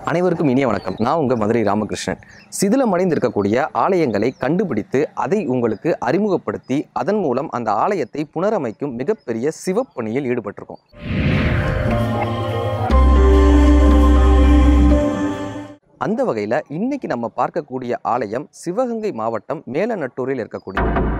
அனைவருக்கும் இனிய வணக்கம் நான் உங்கள் மதுரை ராமகிருஷ்ணன் சிதிலமடைந்திருக்கக்கூடிய ஆலயங்களை கண்டுபிடித்து அதை உங்களுக்கு அறிமுகப்படுத்தி அதன் மூலம் அந்த ஆலயத்தை புனரமைக்கும் மிகப்பெரிய சிவப்பணியில் ஈடுபட்டிருக்கோம் அந்த வகையில் இன்னைக்கு நம்ம பார்க்கக்கூடிய ஆலயம் சிவகங்கை மாவட்டம் மேலநட்டூரில் இருக்கக்கூடிய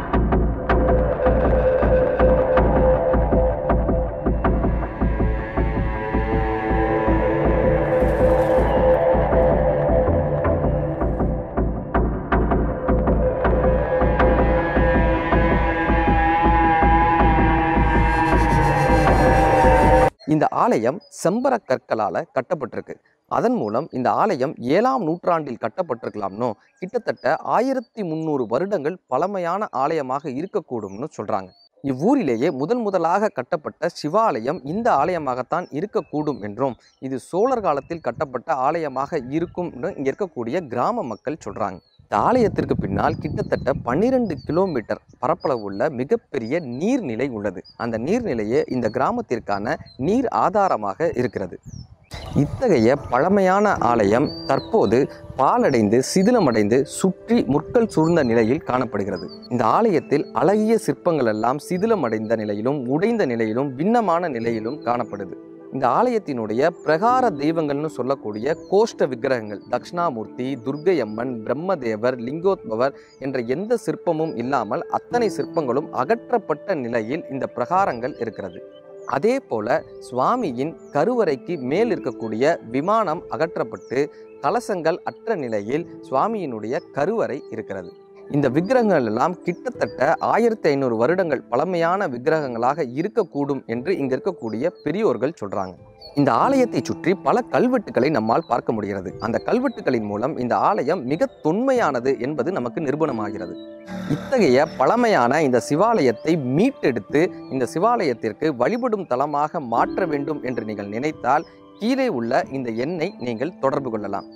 இந்த ஆலயம் செம்பர கற்களால் கட்டப்பட்டிருக்கு அதன் மூலம் இந்த ஆலயம் ஏழாம் நூற்றாண்டில் கட்டப்பட்டிருக்கலாம்னு கிட்டத்தட்ட ஆயிரத்தி முந்நூறு வருடங்கள் பழமையான ஆலயமாக இருக்கக்கூடும்னு சொல்றாங்க இவ்வூரிலேயே முதன் முதலாக கட்டப்பட்ட சிவாலயம் இந்த ஆலயமாகத்தான் இருக்கக்கூடும் என்றும் இது சோழர் காலத்தில் கட்டப்பட்ட ஆலயமாக இருக்கும்னு இங்கே இருக்கக்கூடிய கிராம மக்கள் சொல்றாங்க இந்த ஆலயத்திற்கு பின்னால் கிட்டத்தட்ட பன்னிரெண்டு கிலோமீட்டர் பரப்பளவுள்ள மிகப்பெரிய நீர்நிலை உள்ளது அந்த நீர்நிலையே இந்த கிராமத்திற்கான நீர் ஆதாரமாக இருக்கிறது இத்தகைய பழமையான ஆலயம் தற்போது பாலடைந்து சிதிலமடைந்து சுற்றி முற்கள் சூழ்ந்த நிலையில் காணப்படுகிறது இந்த ஆலயத்தில் அழகிய சிற்பங்கள் எல்லாம் சிதிலமடைந்த நிலையிலும் உடைந்த நிலையிலும் பின்னமான நிலையிலும் காணப்படுது இந்த ஆலயத்தினுடைய பிரகார தெய்வங்கள்னு சொல்லக்கூடிய கோஷ்ட விக்கிரகங்கள் தக்ஷணாமூர்த்தி துர்க்கை அம்மன் பிரம்மதேவர் லிங்கோத்பவர் என்ற எந்த சிற்பமும் இல்லாமல் அத்தனை சிற்பங்களும் அகற்றப்பட்ட நிலையில் இந்த பிரகாரங்கள் இருக்கிறது அதே போல சுவாமியின் கருவறைக்கு மேல் இருக்கக்கூடிய விமானம் அகற்றப்பட்டு கலசங்கள் அற்ற நிலையில் சுவாமியினுடைய கருவறை இருக்கிறது இந்த விக்கிரகங்கள் எல்லாம் கிட்டத்தட்ட ஆயிரத்தி ஐநூறு வருடங்கள் பழமையான விக்கிரகங்களாக இருக்கக்கூடும் என்று இங்க இருக்கக்கூடிய பெரியோர்கள் சொல்றாங்க இந்த ஆலயத்தை சுற்றி பல கல்வெட்டுகளை நம்மால் பார்க்க முடிகிறது அந்த கல்வெட்டுகளின் மூலம் இந்த ஆலயம் மிக தொன்மையானது என்பது நமக்கு நிரூபணமாகிறது இத்தகைய பழமையான இந்த சிவாலயத்தை மீட்டெடுத்து இந்த சிவாலயத்திற்கு வழிபடும் தலமாக மாற்ற வேண்டும் என்று நீங்கள் நினைத்தால் கீழே உள்ள இந்த எண்ணை நீங்கள் தொடர்பு கொள்ளலாம்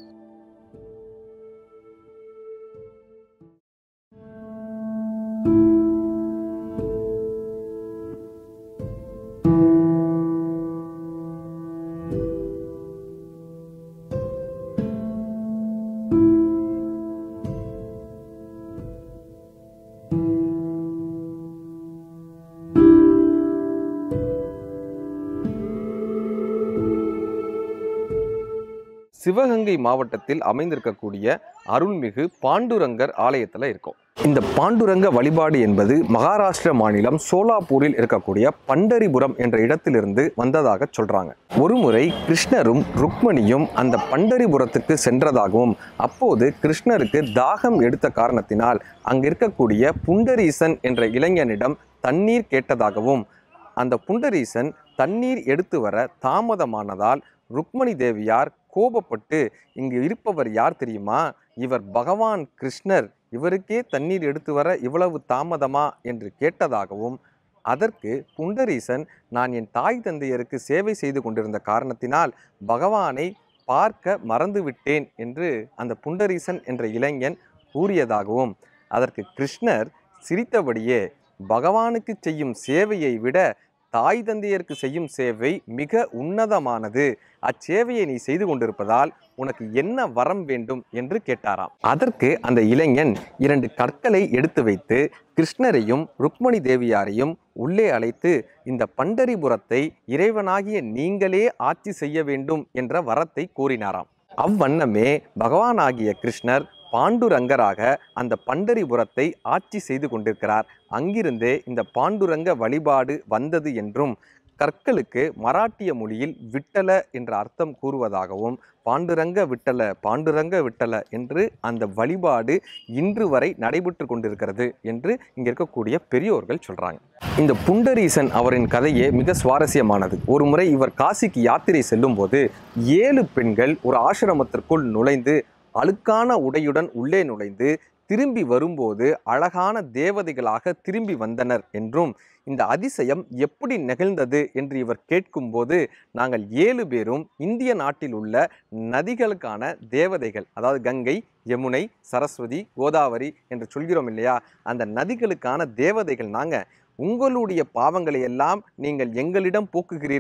சிவகங்கை மாவட்டத்தில் அமைந்திருக்கக்கூடிய அருள்மிகு பாண்டுரங்கர் ஆலயத்தில் இருக்கும் இந்த பாண்டுரங்க வழிபாடு என்பது மகாராஷ்டிர மாநிலம் சோலாப்பூரில் இருக்கக்கூடிய பண்டரிபுரம் என்ற இடத்திலிருந்து வந்ததாக சொல்றாங்க ஒருமுறை கிருஷ்ணரும் ருக்மணியும் அந்த பண்டரிபுரத்துக்கு சென்றதாகவும் அப்போது கிருஷ்ணருக்கு தாகம் எடுத்த காரணத்தினால் அங்க இருக்கக்கூடிய புண்டரீசன் என்ற இளைஞனிடம் தண்ணீர் கேட்டதாகவும் அந்த புண்டரீசன் தண்ணீர் எடுத்து வர தாமதமானதால் ருக்மணி தேவியார் கோபப்பட்டு இங்கு இருப்பவர் யார் தெரியுமா இவர் பகவான் கிருஷ்ணர் இவருக்கே தண்ணீர் எடுத்து வர இவ்வளவு தாமதமா என்று கேட்டதாகவும் அதற்கு புண்டரீசன் நான் என் தாய் தந்தையருக்கு சேவை செய்து கொண்டிருந்த காரணத்தினால் பகவானை பார்க்க மறந்துவிட்டேன் என்று அந்த புண்டரீசன் என்ற இளைஞன் கூறியதாகவும் அதற்கு கிருஷ்ணர் சிரித்தபடியே பகவானுக்கு செய்யும் சேவையை விட தாய் தந்தையருக்கு செய்யும் சேவை மிக உன்னதமானது அச்சேவையை நீ செய்து கொண்டிருப்பதால் உனக்கு என்ன வரம் வேண்டும் என்று கேட்டாராம் அதற்கு அந்த இளைஞன் இரண்டு கற்களை எடுத்து வைத்து கிருஷ்ணரையும் ருக்மணி தேவியாரையும் உள்ளே அழைத்து இந்த பண்டரிபுரத்தை இறைவனாகிய நீங்களே ஆட்சி செய்ய வேண்டும் என்ற வரத்தை கூறினாராம் அவ்வண்ணமே பகவானாகிய கிருஷ்ணர் பாண்டுரங்கராக அந்த பண்டரிபுரத்தை ஆட்சி செய்து கொண்டிருக்கிறார் அங்கிருந்தே இந்த பாண்டுரங்க வழிபாடு வந்தது என்றும் கற்களுக்கு மராட்டிய மொழியில் விட்டல என்ற அர்த்தம் கூறுவதாகவும் பாண்டுரங்க விட்டல பாண்டுரங்க விட்டல என்று அந்த வழிபாடு இன்று வரை நடைபெற்று கொண்டிருக்கிறது என்று இங்க இருக்கக்கூடிய பெரியோர்கள் சொல்றாங்க இந்த புண்டரீசன் அவரின் கதையே மிக சுவாரஸ்யமானது ஒரு முறை இவர் காசிக்கு யாத்திரை செல்லும் போது ஏழு பெண்கள் ஒரு ஆசிரமத்திற்குள் நுழைந்து அழுக்கான உடையுடன் உள்ளே நுழைந்து திரும்பி வரும்போது அழகான தேவதைகளாக திரும்பி வந்தனர் என்றும் இந்த அதிசயம் எப்படி நிகழ்ந்தது என்று இவர் கேட்கும்போது நாங்கள் ஏழு பேரும் இந்திய நாட்டில் உள்ள நதிகளுக்கான தேவதைகள் அதாவது கங்கை யமுனை சரஸ்வதி கோதாவரி என்று சொல்கிறோம் இல்லையா அந்த நதிகளுக்கான தேவதைகள் நாங்கள் உங்களுடைய பாவங்களை எல்லாம் நீங்கள் எங்களிடம் போக்குகிறீர்கள்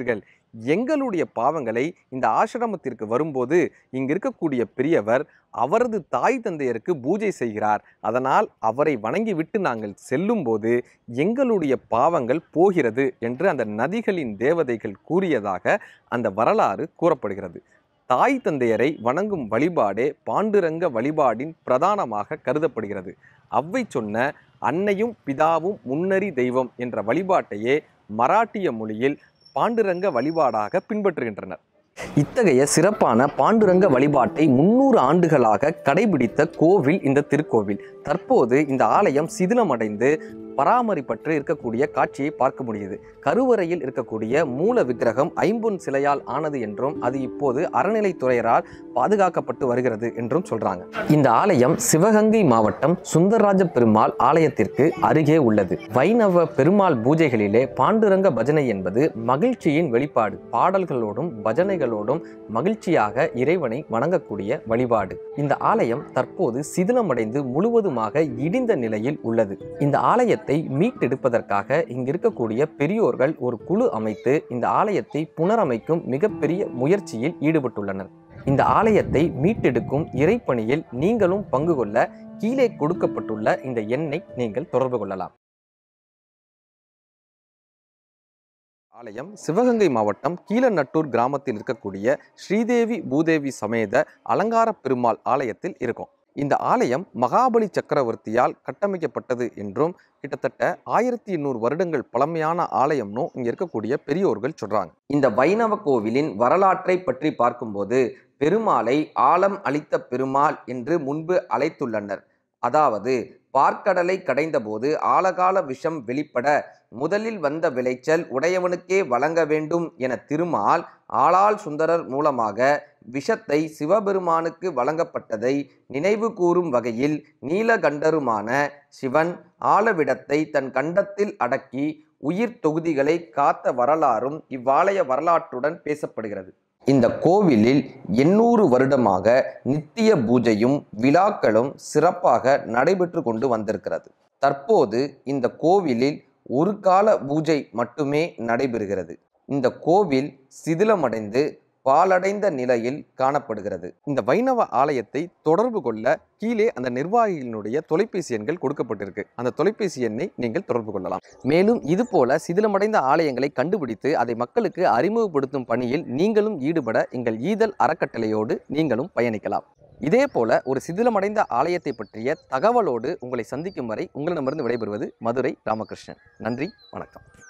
எங்களுடைய பாவங்களை இந்த ஆசிரமத்திற்கு வரும்போது இங்கு இருக்கக்கூடிய பெரியவர் அவரது தாய் தந்தையருக்கு பூஜை செய்கிறார் அதனால் அவரை வணங்கிவிட்டு நாங்கள் செல்லும்போது எங்களுடைய பாவங்கள் போகிறது என்று அந்த நதிகளின் தேவதைகள் கூறியதாக அந்த வரலாறு கூறப்படுகிறது தாய் தந்தையரை வணங்கும் வழிபாடே பாண்டுரங்க வழிபாடின் பிரதானமாக கருதப்படுகிறது அவ்வை சொன்ன அன்னையும் பிதாவும் முன்னறி தெய்வம் என்ற வழிபாட்டையே மராட்டிய மொழியில் பாண்டுரங்க வழிபாடாக பின்பற்றுகின்றனர் இத்தகைய சிறப்பான பாண்டுரங்க வழிபாட்டை முன்னூறு ஆண்டுகளாக கடைபிடித்த கோவில் இந்த திருக்கோவில் தற்போது இந்த ஆலயம் சிதிலமடைந்து பராமரிப்பற்று இருக்கக்கூடிய காட்சியை பார்க்க முடியுது கருவறையில் இருக்கக்கூடிய மூல விக்கிரகம் ஐம்பொன் சிலையால் ஆனது என்றும் அது இப்போது அறநிலைத்துறையரால் பாதுகாக்கப்பட்டு வருகிறது என்றும் சொல்றாங்க இந்த ஆலயம் சிவகங்கை மாவட்டம் சுந்தரராஜ பெருமாள் ஆலயத்திற்கு அருகே உள்ளது வைணவ பெருமாள் பூஜைகளிலே பாண்டுரங்க பஜனை என்பது மகிழ்ச்சியின் வெளிப்பாடு பாடல்களோடும் பஜனைகளோடும் மகிழ்ச்சியாக இறைவனை வணங்கக்கூடிய வழிபாடு இந்த ஆலயம் தற்போது சிதிலமடைந்து முழுவதுமாக இடிந்த நிலையில் உள்ளது இந்த ஆலயத்தை மீட்டெடுப்பதற்காக இங்கு இருக்கக்கூடிய பெரியோர்கள் ஒரு குழு அமைத்து இந்த ஆலயத்தை புனரமைக்கும் மிகப்பெரிய முயற்சியில் ஈடுபட்டுள்ளனர் இந்த ஆலயத்தை மீட்டெடுக்கும் இறைப்பணியில் நீங்களும் பங்கு கொள்ள கீழே கொடுக்கப்பட்டுள்ள இந்த எண்ணை நீங்கள் தொடர்பு கொள்ளலாம் ஆலயம் சிவகங்கை மாவட்டம் கீழநட்டூர் கிராமத்தில் இருக்கக்கூடிய ஸ்ரீதேவி பூதேவி சமேத அலங்கார பெருமாள் ஆலயத்தில் இருக்கும் இந்த ஆலயம் மகாபலி சக்கரவர்த்தியால் கட்டமைக்கப்பட்டது என்றும் கிட்டத்தட்ட ஆயிரத்தி எண்ணூறு வருடங்கள் பழமையான ஆலயம்னு இங்க இருக்கக்கூடிய பெரியோர்கள் சொல்றாங்க இந்த வைணவ கோவிலின் வரலாற்றை பற்றி பார்க்கும்போது பெருமாளை ஆலம் அளித்த பெருமாள் என்று முன்பு அழைத்துள்ளனர் அதாவது பார்க்கடலை கடைந்தபோது ஆலகால விஷம் வெளிப்பட முதலில் வந்த விளைச்சல் உடையவனுக்கே வழங்க வேண்டும் என திருமால் ஆளாள் சுந்தரர் மூலமாக விஷத்தை சிவபெருமானுக்கு வழங்கப்பட்டதை நினைவு கூறும் வகையில் நீலகண்டருமான சிவன் ஆலவிடத்தை தன் கண்டத்தில் அடக்கி உயிர் தொகுதிகளை காத்த வரலாறும் இவ்வாலய வரலாற்றுடன் பேசப்படுகிறது இந்த கோவிலில் எண்ணூறு வருடமாக நித்திய பூஜையும் விழாக்களும் சிறப்பாக நடைபெற்று கொண்டு வந்திருக்கிறது தற்போது இந்த கோவிலில் ஒரு கால பூஜை மட்டுமே நடைபெறுகிறது இந்த கோவில் சிதிலமடைந்து பாலடைந்த நிலையில் காணப்படுகிறது இந்த வைணவ ஆலயத்தை தொடர்பு கொள்ள கீழே அந்த நிர்வாகிகளினுடைய தொலைபேசி எண்கள் கொடுக்கப்பட்டிருக்கு அந்த தொலைபேசி எண்ணை நீங்கள் தொடர்பு கொள்ளலாம் மேலும் இது போல சிதிலமடைந்த ஆலயங்களை கண்டுபிடித்து அதை மக்களுக்கு அறிமுகப்படுத்தும் பணியில் நீங்களும் ஈடுபட எங்கள் ஈதல் அறக்கட்டளையோடு நீங்களும் பயணிக்கலாம் இதே போல ஒரு சிதிலமடைந்த ஆலயத்தை பற்றிய தகவலோடு உங்களை சந்திக்கும் வரை உங்களிடமிருந்து விடைபெறுவது மதுரை ராமகிருஷ்ணன் நன்றி வணக்கம்